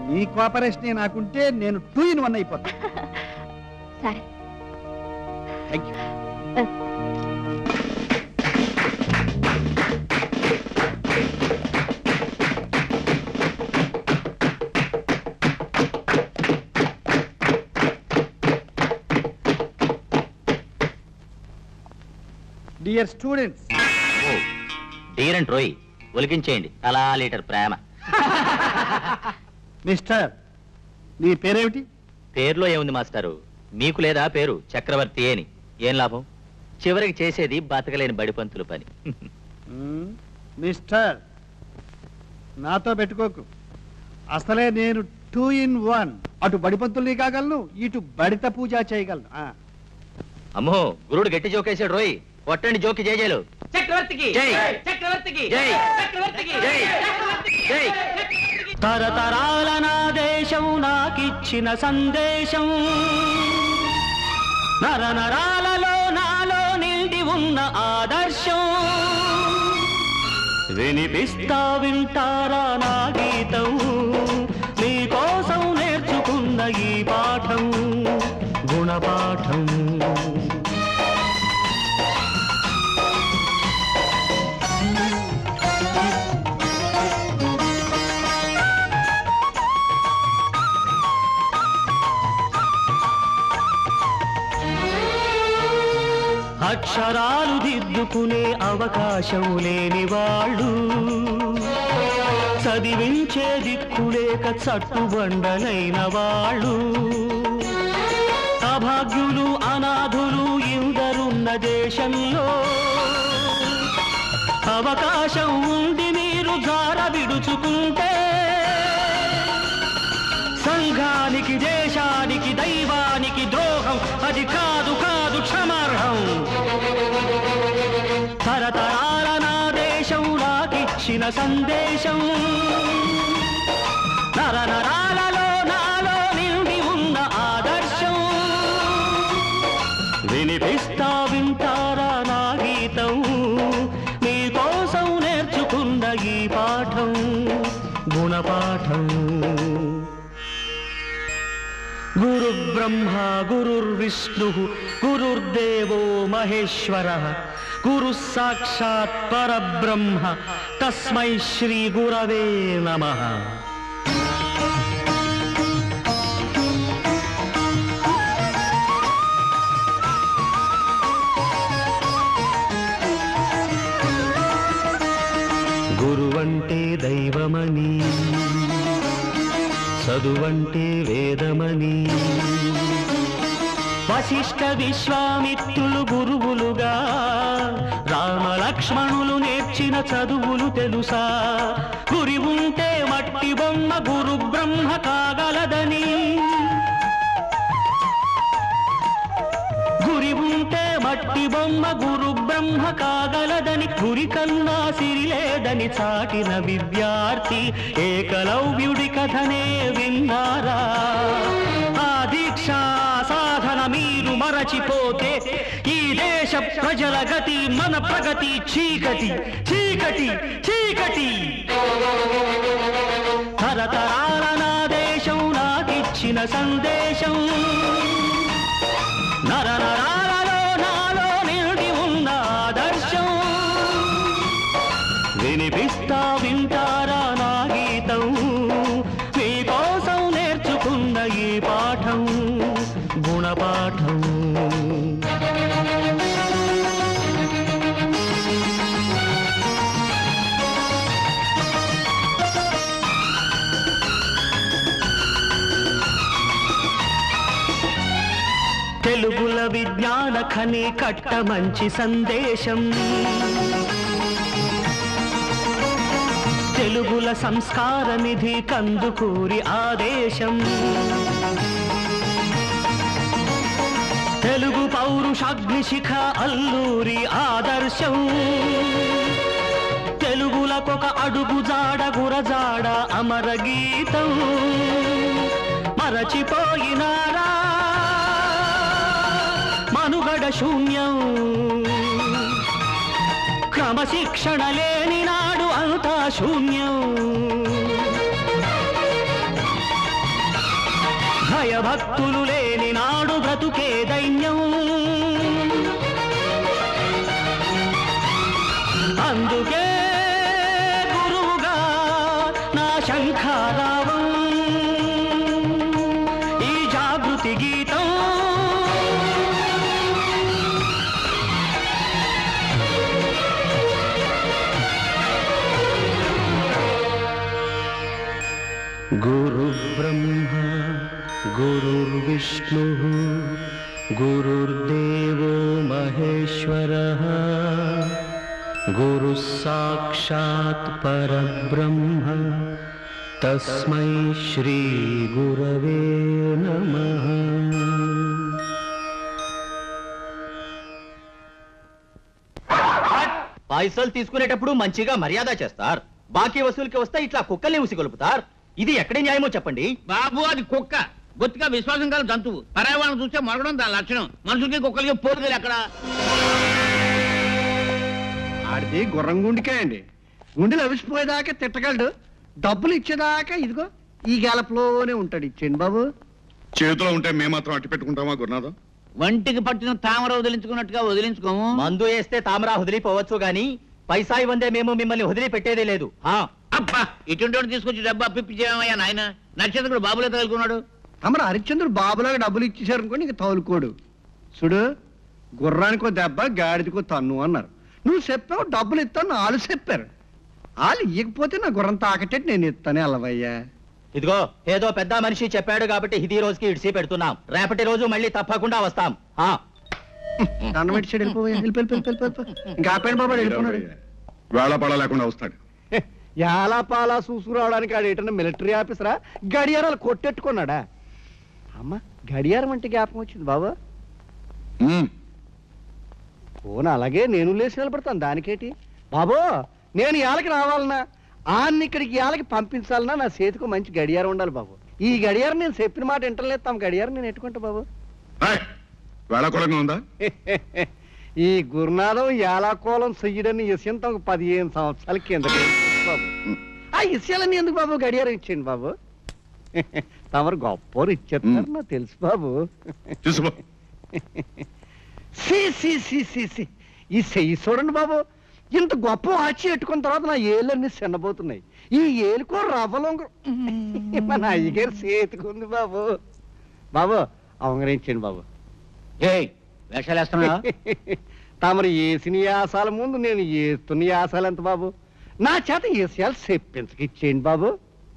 నీ కోఆపరేషన్ నాకుంటే నేను టూ ఇన్ వన్ అయిపోతా సరే థ్యాంక్ యూ డియర్ స్టూడెంట్స్ ఓ డీరెంట్ రోయ్ ఒలికించేయండి అలా లీటర్ ప్రేమ మిస్టర్ నీ పేరేమిటి పేరులో ఏముంది మాస్టారు మీకు లేదా పేరు చక్రవర్తి అని ఏం లాభం చివరికి చేసేది బతకలేని బడిపంతుల పని మ్మ్. మిస్టర్ నాతో పెట్టుకోకు అసలే నేను టూ ఇన్ వన్ అటు బడిపంతుల్ని కాగలను ఇటు బడిత పూజ చేయగలను ఆ. అమ్మో గురుడు గట్టి జోకేశాడు రోయ్ కొట్టండి జోకి జేజేలు చక్రవర్తికి జై. చక్రవర్తికి జై. చక్రవర్తికి జై. జై తరతరాల నా దేశం నాకిచ్చిన సందేశం నర నరాలలో నాలో నిండి ఉన్న ఆదర్శం వినిపిస్తా వింటారా నా గీతం మీకోసం నేర్చుకున్న ఈ పాఠం గుణపాఠం అక్షరాలు దిద్దుకునే అవకాశం లేని వాళ్ళు చదివించే దిక్కులేక చట్టుబండలైన వాళ్ళు అభాగ్యులు అనాథులు ఇందరున్న దేశంలో అవకాశం ఉండి మీరు జార విడుచుకుంటే సంఘానికి దేశానికి దైవానికి ద్రోహం అది కాదు కాదు క్షమార్హం తరతరాల నా దేశం నాకిచ్చిన సందేశం నర నరాలలో నాలో నిండి ఉన్న ఆదర్శం వినిపిస్తా వింటారా నా గీతం మీకోసం నేర్చుకున్న ఈ పాఠం గుణపాఠం గురు బ్రహ్మ గురుర్విష్ణు గురుర్దేవో మహేశ్వర గురు సాక్షాత్ పరబ్రహ్మ తస్మై శ్రీ గురవే నమః గురువంటే దైవమని చదువంటే వేదమని వశిష్ఠ విశ్వామిత్రులు గురువులుగా రామ లక్ష్మణులు నేర్చిన చదువులు తెలుసా గురి ఉంటే మట్టి బొమ్మ గురు బ్రహ్మ కాగలదని గురి ఉంటే మట్టి బొమ్మ గురు బ్రహ్మ కాగలదని గురి కన్నా సిరి లేదని చాటిన విద్యార్థి ఏకలవ్యుడి కథనే విన్నారా ఆ దీక్ష సాధన మీరు మరచిపోతే ఈ దేశ ప్రజల గతి మన ప్రగతి చీకటి చీకటి చీకటి తరతరాల నా దేశం నాకిచ్చిన సందేశం నర నరాలలో నాలో నిండి ఉన్న ఆదర్శం వినిపిస్తా వింటారా నా గీతం మీకోసం నేర్చుకున్న ఈ పాఠం గుణపాఠం తెలుగుల విజ్ఞాన ఖని కట్ట మంచి సందేశం తెలుగుల సంస్కార నిధి కందుకూరి ఆదేశం తెలుగు పౌరుషాగ్ని శిఖ అల్లూరి ఆదర్శం తెలుగులకొక అడుగు జాడ గురజాడ అమర గీతం మరచిపోయినారా మనుగడ శూన్యం క్రమశిక్షణ లేని నాడు అంతా శూన్యం భయభక్తులు లేని నాడు బ్రతుకే దైన్యం అందుకే గురువుగా నా శంఖారావం ఈ జాగృతి గీతం గురు బ్రహ్మ గురుర్విష్ణు గురుర్దేవో మహేశ్వర గురు సాక్షాత్ పరబ్రహ్మ తస్మై శ్రీ గురవే నమః పైసలు తీసుకునేటప్పుడు మంచిగా మర్యాద చేస్తారు బాకీ వసూలుకి వస్తే ఇట్లా కుక్కల్ని ఉసిగొలుపుతారు ఇది ఎక్కడి న్యాయమో చెప్పండి బాబు అది కుక్క బొత్తిగా విశ్వాసం కాదు జంతువు పర్యావరణం చూస్తే మరగడం దాని లక్షణం మనుషులకి కుక్కలకి పోరుగలు ఎక్కడ ఆడిది గుర్రం గుండికే అండి గుండెలు అవిసిపోయేదాకా తిట్టగలడు డబ్బులు ఇచ్చేదాకా ఇదిగో ఈ గ్యాలప్లోనే ఉంటాడు ఇచ్చేయండి బాబు చేతిలో ఉంటే మేము మాత్రం అట్టి పెట్టుకుంటామా గురునాథం వంటికి పట్టిన తామర వదిలించుకున్నట్టుగా వదిలించుకోము మందు వేస్తే తామరా వదిలిపోవచ్చు గాని పైసా ఇవ్వందే మేము మిమ్మల్ని వదిలి పెట్టేదే లేదు ఆ, అబ్బా ఇటువంటి వాడు తీసుకొచ్చి డబ్బు అప్పిప్పించేమయ్యా నాయన నక్షత్రుడు బాబులే తగులుకున్నాడు తమరు హరిశ్చంద్రుడు బాబులాగా డబ్బులు ఇచ్చేసారు అనుకోండి ఇంక తౌలుకోడు చూడు గుర్రానికో దెబ్బ గాడిదకో తన్ను అన్నారు నువ్వు చెప్పావు డబ్బులు ఇస్తాను వాళ్ళు చెప్పారు వాళ్ళు ఇవ్వకపోతే నా గుర్రం తాకటట్టు నేను ఇస్తానే అల్లవయ్యా ఇదిగో ఏదో పెద్ద మనిషి చెప్పాడు కాబట్టి ఇది రోజుకి ఇడిసి పెడుతున్నాం రేపటి రోజు మళ్ళీ తప్పకుండా వస్తాం ఆ దండం పెట్టి చెడు వెళ్ళిపోయా వెళ్ళిపో వెళ్ళిపో వెళ్ళిపో ఇంకా ఆపేయండి బాబా వెళ్ళిపోన్నాడు వేళ పడ లేకుండా వస్తాడు ఎలా పాలా చూసుకురావడానికి ఆడు ఏంటన్నా మిలిటరీ ఆఫీసరా గడియారాలు కొట్టెట్టుకున్నాడా అమ్మ గడియారం అంటే జ్ఞాపకం వచ్చింది బాబా ఉమ్, ఫోన్ అలాగే నేను లేచి నిలబడతాను దానికేటి బాబో నేను ఇళ్ళకి రావాలన్నా ఆన్ని ఇక్కడికి ఇళ్ళకి పంపించాలన్నా నా చేతికి మంచి గడియారం ఉండాలి బాబు ఈ గడియారం నేను చెప్పిన మాట వింటలేదు తమ గడియారం నేను ఎట్టుకుంటా బాబు ఏయ్, వేళ కూడా ఉందా ఈ గురునాథం యాలాకోలం చెయ్యడని విషయం తమకు పదిహేను సంవత్సరాల కిందట బాబు ఆ విషయాలన్నీ ఎందుకు బాబు గడియారం ఇచ్చేయండి బాబు తమరు గొప్పవారు ఇచ్చేస్తారు నాకు తెలుసు బాబు తీసుకో సి సి సి సి సి ఈ చెయ్యి చూడండి బాబు ఇంత గొప్ప వాచి పెట్టుకున్న తర్వాత నా ఏళ్ళన్నీ చిన్నబోతున్నాయి ఈ ఏలుకో రవ్వలొంగ మన అయ్యగారు చేతికుంది బాబు బాబు అవగరించండి బాబు ఏయ్ వేషాలు వేస్తున్నా తమరు వేసిన యాసాల ముందు నేను వేస్తున్న యాసాలు ఎంత బాబు నా చేత ఏసియాలు చెప్పించకిచ్చేయండి బాబు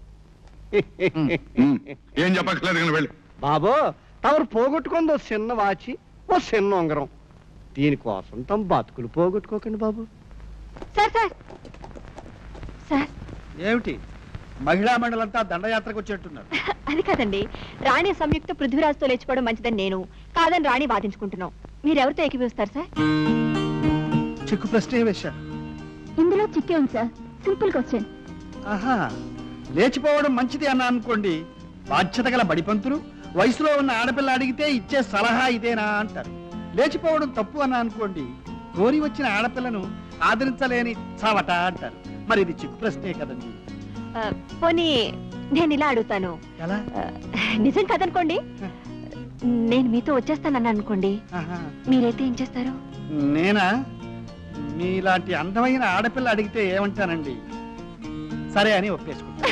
ఉమ్, ఏం చెప్పక్కర్లేదు కానీ వెళ్ళి బాబు తమరు పోగొట్టుకుంది ఓ చిన్న వాచి ఓ చిన్న ఉంగరం దీనికోసం తమ బతుకులు పోగొట్టుకోకండి బాబు సార్ సార్ సార్ ఏమిటి మహిళా మండలంతా దండయాత్రకు వచ్చేట్టున్నారు అది కాదండి రాణి సంయుక్త పృథ్వీరాజ్తో లేచిపోవడం మంచిదని నేను కాదని రాణి వాదించుకుంటున్నాం మీరెవరితో ఏకీపిస్తారు సార్ చిక్కు ప్రశ్నే వేశారు ఇందులో చిక్కే ఉంది సార్ సింపుల్ క్వశ్చన్ ఆహా లేచిపోవడం మంచిది అన్నా అనుకోండి బాధ్యత గల బడిపంతులు వయసులో ఉన్న ఆడపిల్ల అడిగితే ఇచ్చే సలహా ఇదేనా అంటారు లేచిపోవడం తప్పు అన్నా అనుకోండి కోరి వచ్చిన ఆడపిల్లను ఆదరించలేని చావట అంటారు మరి ఇది చిక్కు ప్రశ్నే కదండి పోనీ నేను ఇలా అడుగుతాను ఎలా ఆ, నిజం కాదనుకోండి నేను మీతో వచ్చేస్తానని అనుకోండి ఆహా. మీరైతే ఏం చేస్తారు నేనా మీలాంటి అందమైన ఆడపిల్ల అడిగితే ఏమంటానండి సరే అని ఒప్పేసుకుంటా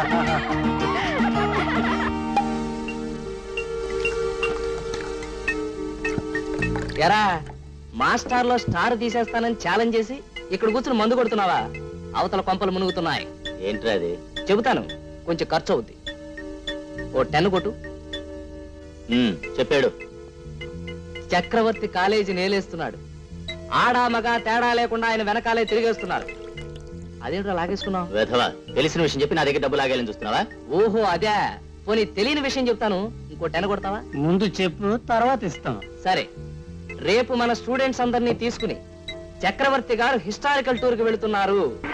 ఎరా మాస్టార్ లో స్టార్ తీసేస్తానని ఛాలెంజ్ చేసి ఇక్కడ కూర్చుని మందు కొడుతున్నావా అవతల కొంపలు మునుగుతున్నాయి ఏంట్రా అది చెబుతాను కొంచెం ఖర్చు అవుద్ది ఓ టెన్ కొట్టు ఉమ్, చెప్పాడు చక్రవర్తి కాలేజీ నేలేస్తున్నాడు ఆడా మగ తేడా లేకుండా ఆయన వెనకాలే తిరిగేస్తున్నారు అదేంట్రా లాగేసుకున్నావు వెధవా తెలిసిన విషయం చెప్పి నా దగ్గర డబ్బు లాగాలని చూస్తున్నావా ఓహో అదే పోనీ తెలియని విషయం చెప్తాను ఇంకో టెన్ కొడతావా ముందు చెప్పు తర్వాత ఇస్తాం సరే రేపు మన స్టూడెంట్స్ అందరినీ తీసుకుని చక్రవర్తి గారు హిస్టారికల్ టూర్ కి వెళుతున్నారు